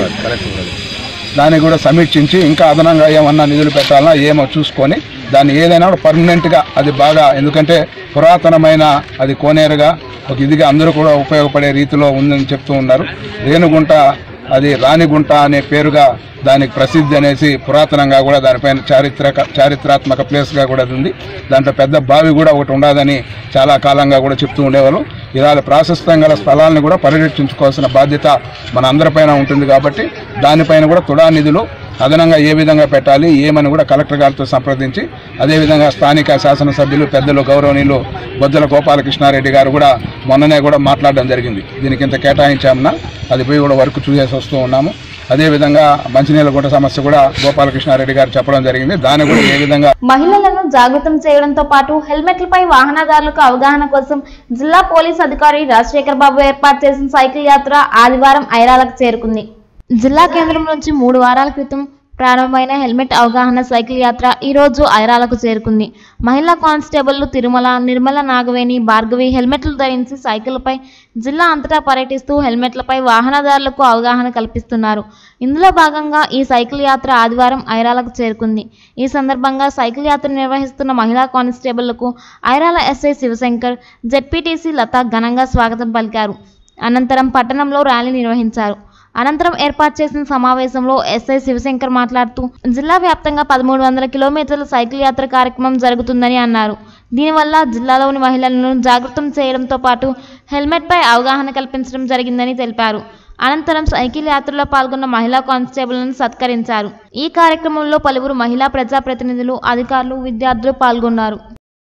Speaker 9: దాన్ని కూడా సమీక్షించి ఇంకా అదనంగా ఏమన్నా నిధులు పెట్టాలన్నా ఏమో చూసుకొని దాన్ని ఏదైనా కూడా పర్మనెంట్గా అది బాగా ఎందుకంటే పురాతనమైన అది కోనేరుగా ఒక ఇదిగా అందరూ కూడా ఉపయోగపడే రీతిలో ఉందని చెప్తూ ఉన్నారు రేణుగుంట అది రాణిగుంట అనే పేరుగా దానికి ప్రసిద్ధి అనేసి పురాతనంగా కూడా దానిపైన చారిత్రక చారిత్రాత్మక ప్లేస్గా కూడా అది ఉంది దాంట్లో పెద్ద బావి కూడా ఒకటి ఉండదని చాలా కాలంగా కూడా చెప్తూ ఉండేవాళ్ళు ఇలాంటి ప్రాశస్త్యం గల స్థలాలను కూడా పరిరక్షించుకోవాల్సిన బాధ్యత మన అందరిపైన ఉంటుంది కాబట్టి దానిపైన కూడా తుడా నిధులు అదనంగా ఏ విధంగా పెట్టాలి ఏమని కూడా కలెక్టర్ గారితో సంప్రదించి అదేవిధంగా స్థానిక శాసనసభ్యులు పెద్దలు గౌరవనీయులు బొజ్జల గోపాలకృష్ణారెడ్డి గారు కూడా మొన్ననే కూడా మాట్లాడడం జరిగింది దీనికి ఇంత కేటాయించామన్నా అది పోయి కూడా వర్క్ చూసేసి వస్తూ ఉన్నాము అదేవిధంగా మంచినీళ్ళ గుంట సమస్య కూడా గోపాలకృష్ణారెడ్డి గారు చెప్పడం జరిగింది దాన్ని కూడా ఏ విధంగా
Speaker 1: మహిళలను జాగృతం చేయడంతో పాటు హెల్మెట్లపై వాహనదారులకు అవగాహన కోసం జిల్లా పోలీస్ అధికారి రాజశేఖర్ బాబు ఏర్పాటు చేసిన సైకిల్ యాత్ర ఆదివారం ఐరాలకు చేరుకుంది జిల్లా కేంద్రం నుంచి మూడు వారాల క్రితం ప్రారంభమైన హెల్మెట్ అవగాహన సైకిల్ యాత్ర ఈ రోజు ఐరాలకు చేరుకుంది మహిళా కానిస్టేబుళ్లు తిరుమల నిర్మల నాగవేణి భార్గవి హెల్మెట్లు ధరించి సైకిల్పై జిల్లా అంతటా పర్యటిస్తూ హెల్మెట్లపై వాహనదారులకు అవగాహన కల్పిస్తున్నారు ఇందులో భాగంగా ఈ సైకిల్ యాత్ర ఆదివారం ఐరాలకు చేరుకుంది ఈ సందర్భంగా సైకిల్ యాత్ర నిర్వహిస్తున్న మహిళా కానిస్టేబుళ్లకు ఐరాల ఎస్ఐ శివశంకర్ జెడ్పీటీసీ లత ఘనంగా స్వాగతం పలికారు అనంతరం పట్టణంలో ర్యాలీ నిర్వహించారు అనంతరం ఏర్పాటు చేసిన సమావేశంలో ఎస్ఐ శివశంకర్ మాట్లాడుతూ జిల్లా వ్యాప్తంగా పదమూడు వందల కిలోమీటర్ల సైకిల్ యాత్ర కార్యక్రమం జరుగుతుందని అన్నారు దీనివల్ల జిల్లాలోని మహిళలను జాగృతం చేయడంతో పాటు హెల్మెట్పై అవగాహన కల్పించడం జరిగిందని తెలిపారు అనంతరం సైకిల్ యాత్రలో పాల్గొన్న మహిళా కానిస్టేబుల్ను సత్కరించారు ఈ కార్యక్రమంలో పలువురు మహిళా ప్రజాప్రతినిధులు అధికారులు విద్యార్థులు పాల్గొన్నారు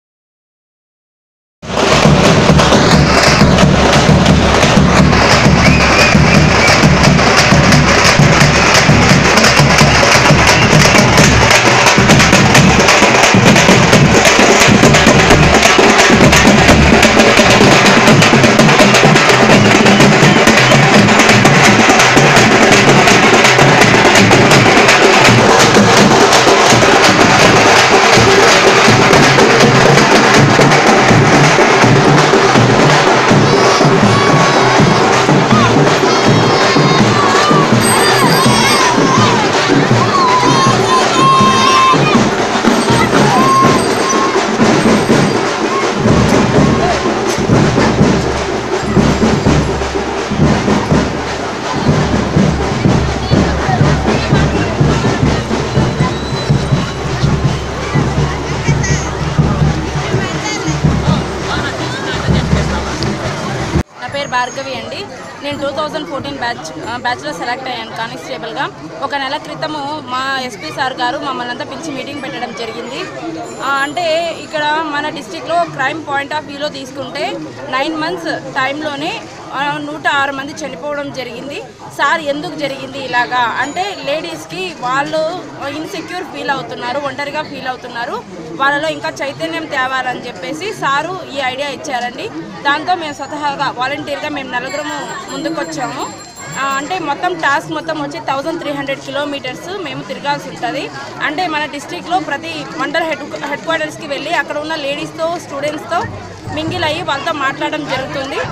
Speaker 12: నా పేరు భార్గవి అండి నేను టూ థౌజండ్ ఫోర్టీన్ బ్యాచ్ ఆ, బ్యాచ్లో సెలెక్ట్ అయ్యాను కానిస్టేబుల్గా ఒక నెల క్రితము మా ఎస్పీ సార్ గారు మమ్మల్ని అంతా పిలిచి మీటింగ్ పెట్టడం జరిగింది ఆ, అంటే ఇక్కడ మన డిస్టిక్లో క్రైమ్ పాయింట్ ఆఫ్ వ్యూలో తీసుకుంటే నైన్ మంత్స్ టైంలోనే ఆ, నూట ఆరు మంది చనిపోవడం జరిగింది సార్ ఎందుకు జరిగింది ఇలాగా అంటే లేడీస్కి వాళ్ళు ఇన్సెక్యూర్ ఫీల్ అవుతున్నారు ఒంటరిగా ఫీల్ అవుతున్నారు వాళ్ళలో ఇంకా చైతన్యం తేవాలని చెప్పేసి సారు ఈ ఐడియా ఇచ్చారండి దాంతో మేము స్వతహాగా వాలంటీర్గా మేము నలుగురము ముందుకొచ్చాము ఆ, అంటే మొత్తం టాస్క్ మొత్తం వచ్చి థౌజండ్ త్రీ హండ్రెడ్ కిలోమీటర్స్ మేము తిరగాల్సి ఉంటుంది అంటే మన డిస్టిక్లో ప్రతి మండల్ హెడ్ హెడ్ క్వార్టర్స్కి వెళ్ళి అక్కడ ఉన్న లేడీస్తో స్టూడెంట్స్తో మింగిల్ అయ్యి వాళ్ళతో మాట్లాడడం జరుగుతుంది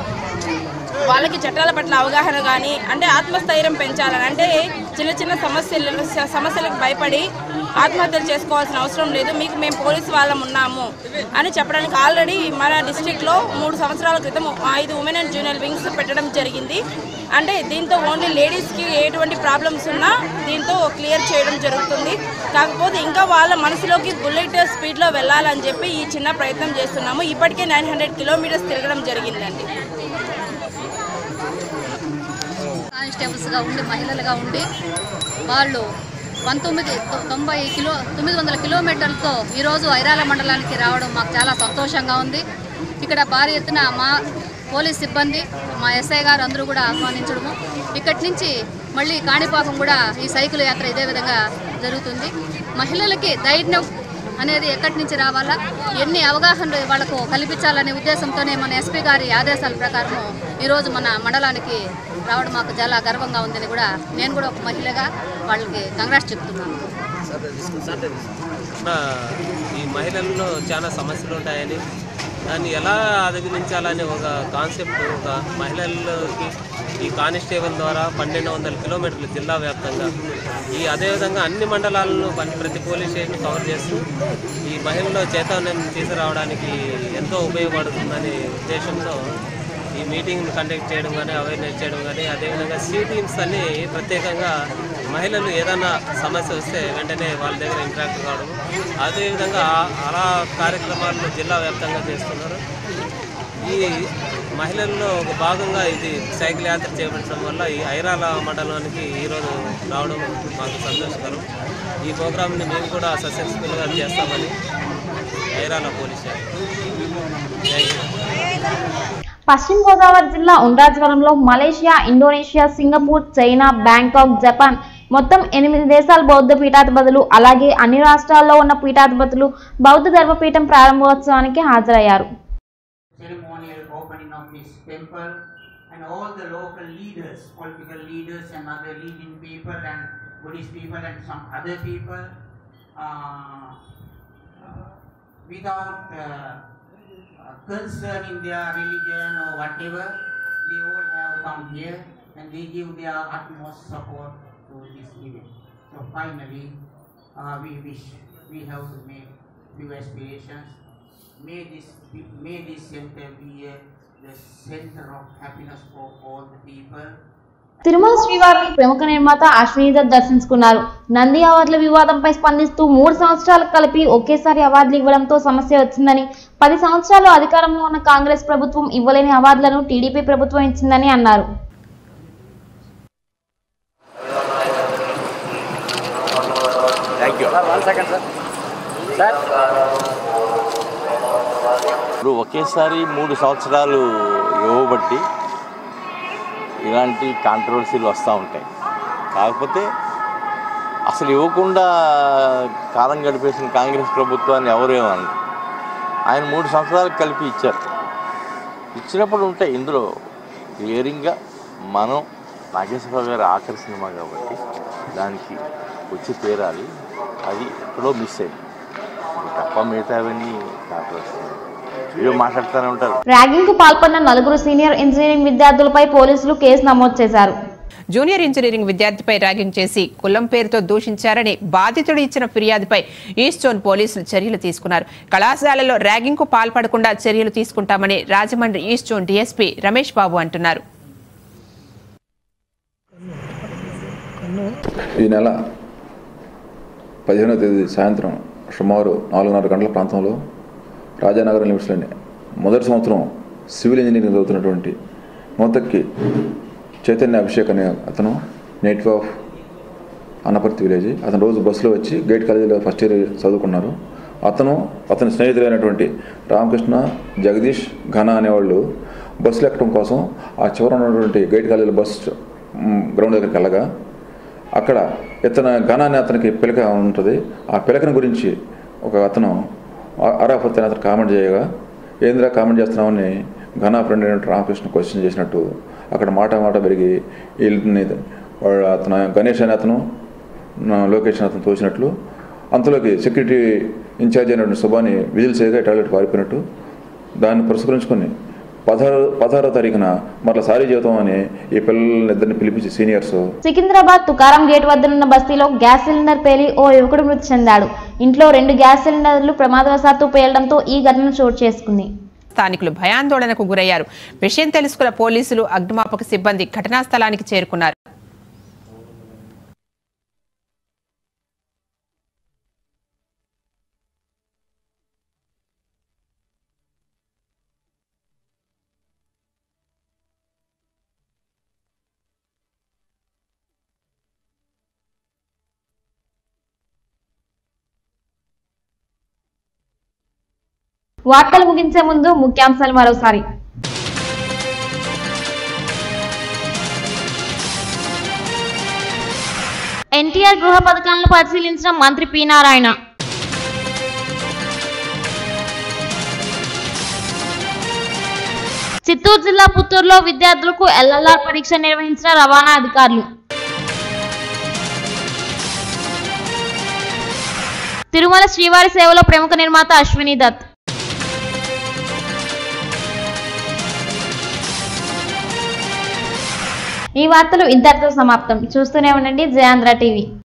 Speaker 12: వాళ్ళకి చట్టాల పట్ల అవగాహన కానీ అంటే ఆత్మస్థైర్యం పెంచాలని అంటే చిన్న చిన్న సమస్యలు స- సమస్యలకు భయపడి ఆత్మహత్యలు చేసుకోవాల్సిన అవసరం లేదు మీకు మేము పోలీసు వాళ్ళం ఉన్నాము అని చెప్పడానికి ఆల్రెడీ మన డిస్టిక్లో మూడు సంవత్సరాల క్రితం ఐదు ఉమెన్ అండ్ జూనియర్ వింగ్స్ పెట్టడం జరిగింది అంటే దీంతో ఓన్లీ లేడీస్కి ఎటువంటి ప్రాబ్లమ్స్ ఉన్నా దీంతో క్లియర్ చేయడం జరుగుతుంది కాకపోతే ఇంకా వాళ్ళ మనసులోకి బుల్లెట్ స్పీడ్లో వెళ్ళాలని చెప్పి ఈ చిన్న ప్రయత్నం చేస్తున్నాము ఇప్పటికే నైన్ హండ్రెడ్ కిలోమీటర్స్ తిరగడం జరిగిందండి
Speaker 13: కానిస్టేబుల్స్గా ఉండి మహిళలుగా ఉండి వాళ్ళు పంతొమ్మిది తొ- తొంభై కిలో తొమ్మిది వందల కిలోమీటర్లతో ఈరోజు ఐరాల మండలానికి రావడం మాకు చాలా సంతోషంగా ఉంది ఇక్కడ భారీ ఎత్తున మా పోలీస్ సిబ్బంది మా ఎస్ఐ గారు అందరూ కూడా ఆహ్వానించడము ఇక్కడి నుంచి మళ్ళీ కాణిపాకం కూడా ఈ సైకిల్ యాత్ర ఇదే విధంగా జరుగుతుంది మహిళలకి ధైర్యం అనేది ఎక్కడి నుంచి రావాలా ఎన్ని అవగాహనలు వాళ్ళకు కల్పించాలనే ఉద్దేశంతోనే మన ఎస్పీ గారి ఆదేశాల ప్రకారము ఈరోజు మన మండలానికి రావడం మాకు చాలా గర్వంగా ఉందని కూడా నేను కూడా ఒక మహిళగా వాళ్ళకి కంగ్రాట్స్ చెప్తున్నాను
Speaker 14: మన ఈ మహిళల్లో చాలా సమస్యలు ఉంటాయని దాన్ని ఎలా అధిగమించాలని ఒక కాన్సెప్ట్ ఒక మహిళలకి ఈ కానిస్టేబుల్ ద్వారా పన్నెండు వందల కిలోమీటర్లు జిల్లా వ్యాప్తంగా ఈ అదేవిధంగా అన్ని మండలాలను పన్- ప్రతి పోలీస్ స్టేషన్ కవర్ చేస్తూ ఈ మహిళల్లో చైతన్యం తీసుకురావడానికి ఎంతో ఉపయోగపడుతుందనే ఉద్దేశంతో ఈ మీటింగ్ కండక్ట్ చేయడం కానీ అవేర్నెస్ చేయడం కానీ అదేవిధంగా సి టీమ్స్ అన్ని ప్రత్యేకంగా మహిళలు ఏదైనా సమస్య వస్తే వెంటనే వాళ్ళ దగ్గర ఇంటరాక్ట్ కావడం అదేవిధంగా ఆ- అలా కార్యక్రమాలను జిల్లా వ్యాప్తంగా చేస్తున్నారు ఈ మహిళల్లో ఒక భాగంగా ఇది సైకిల్ యాత్ర చేపట్టడం వల్ల ఈ ఐరాల మండలానికి ఈరోజు రావడం మాకు సంతోషకరం ఈ ప్రోగ్రామ్ని మేము కూడా సక్సెస్ఫుల్గా చేస్తామని Irala police thank you
Speaker 1: Paschima Godavari జిల్లా ఉండ్రాజవరంలో Malaysia Indonesia Singapore China Bangkok Japan మొత్తం ఎనిమిది దేశాల బౌద్ధ పీఠాధిపతులు అలాగే అన్ని రాష్ట్రాల్లో ఉన్న పీఠాధిపతులు బౌద్ధ ధర్మపీఠం ప్రారంభోత్సవానికి హాజరయ్యారు
Speaker 15: ceremonial opening of this temple and and all the local leaders, political leaders and other leading people and Buddhist people and some other people, uh, uh, without uh, uh, concern in their religion or whatever, they all have come here and they give their utmost support to this event. So finally, uh, we wish we have to make few aspirations. May this be, may this center be a, the center of happiness for all the people.
Speaker 1: Tirumala శ్రీవారిని ప్రముఖ నిర్మాత అశ్వినీదత్ దర్శించుకున్నారు నంది అవార్డుల వివాదంపై స్పందిస్తూ మూడు సంవత్సరాలకు కలిపి ఒకేసారి అవార్డులు ఇవ్వడంతో సమస్య వచ్చిందని పది సంవత్సరాలు అధికారంలో ఉన్న కాంగ్రెస్ ప్రభుత్వం ఇవ్వలేని అవార్డులను టీడీపీ ప్రభుత్వం ఇచ్చిందని అన్నారు
Speaker 16: thank you one second sir sir ఇప్పుడు ఒకేసారి మూడు సంవత్సరాలు ఇవ్వబట్టి ఇలాంటి కాంట్రవర్సీలు వస్తూ ఉంటాయి కాకపోతే అసలు ఇవ్వకుండా కాలం గడిపేసిన కాంగ్రెస్ ప్రభుత్వాన్ని ఎవరేమన్నారు ఆయన మూడు సంవత్సరాలు కలిపి ఇచ్చారు ఇచ్చినప్పుడు ఉంటాయి ఇందులో క్లియరింగ్గా మనం నాగేశ్వరరావు గారి ఆఖరి సినిమా కాబట్టి దానికి వచ్చి తీరాలి అది ఎక్కడో మిస్ అయింది తప్ప మిగతావన్నీ కాంట్రవర్సీ వీళ్ళు మాట్లాడుతూనే ఉంటారు
Speaker 1: ర్యాగింగ్ కు పాల్పడిన నలుగురు సీనియర్ ఇంజనీరింగ్ విద్యార్థులపై పోలీసులు కేసు నమోదు చేశారు
Speaker 17: జూనియర్ ఇంజనీరింగ్ విద్యార్థిపై ర్యాగింగ్ చేసి కులం పేరుతో దూషించారని బాధితుడు ఇచ్చిన ఫిర్యాదుపై ఈస్ట్ జోన్ పోలీసులు చర్యలు తీసుకున్నారు కళాశాలలో ర్యాగింగ్ కు పాల్పడకుండా చర్యలు తీసుకుంటామని Rajahmundry east zone DSP Ramesh Babu అంటున్నారు
Speaker 18: ఈ నెల పదిహేనవ తేదీ సాయంత్రం సుమారు నాలుగున్నర గంటల ప్రాంతంలో రాజానగరం లిమిట్స్లోని మొదటి సంవత్సరం సివిల్ ఇంజనీరింగ్ చదువుతున్నటువంటి నూతక్కి చైతన్య అభిషేక్ అనే అతను నేటివ్ ఆఫ్ అన్నపర్తి విలేజ్ అతను రోజు బస్సులో వచ్చి గేట్ కాలేజీలో ఫస్ట్ ఇయర్ చదువుకున్నారు అతను అతని స్నేహితులైనటువంటి రామకృష్ణ జగదీష్ ఘన అనేవాళ్ళు బస్సులు ఎక్కడం కోసం ఆ చివర ఉన్నటువంటి గేట్ కాలేజీలో బస్ మ్, గ్రౌండ్ దగ్గరికి వెళ్ళగా అక్కడ ఇతను ఘన అనే అతనికి పిలక ఉంటుంది ఆ పిలకను గురించి ఒక అతను ఆ- అరాఫత్ అనే అతను కామెంట్ చేయగా ఏంద్రా కామెంట్ చేస్తున్నామని ఘన ఫ్రెండ్ అయినట్టు రామకృష్ణ క్వశ్చన్ చేసినట్టు అక్కడ మాట మాట పెరిగి వీళ్ళని వాడు అతను గణేష్ అనే అతను నా లొకేషన్ అతను తోసినట్లు అంతలోకి సెక్యూరిటీ ఇన్ఛార్జ్ అయినటువంటి సుబాని విజిల్ చేయగా టాయిలెట్ పారిపోయినట్టు దాన్ని పురస్కరించుకొని పదహారు పదహారో తారీఖున మరలా సారీ జీవితం అని ఈ పిల్లల్ని ఇద్దరిని పిలిపించి సీనియర్స్
Speaker 1: సికింద్రాబాద్ తుకారం గేట్ వద్దనున్న బస్తీలో గ్యాస్ సిలిండర్ పేలి ఓ యువకుడు మృతి చెందాడు ఇంట్లో రెండు గ్యాస్ సిలిండర్లు ప్రమాదవశాత్తు పేలడంతో ఈ ఘటన చోటు చేసుకుంది
Speaker 17: స్థానికులు భయాందోళనకు గురయ్యారు విషయం తెలుసుకున్న పోలీసులు అగ్నిమాపక సిబ్బంది ఘటనా స్థలానికి చేరుకున్నారు
Speaker 1: వార్తలు ముగించే ముందు ముఖ్యాంశాలు మరోసారి ఎన్టీఆర్ గృహ పథకాలను పరిశీలించిన మంత్రి పి నారాయణ చిత్తూరు జిల్లా పుత్తూరులో విద్యార్థులకు ఎల్ఎల్ఆర్ పరీక్ష నిర్వహించిన రవాణా అధికారులు తిరుమల శ్రీవారి సేవలో ప్రముఖ నిర్మాత అశ్విని దత్ ఈ వార్తలు ఇంతటితో సమాప్తం చూస్తూనే ఉండండి జయాంధ్ర టీవీ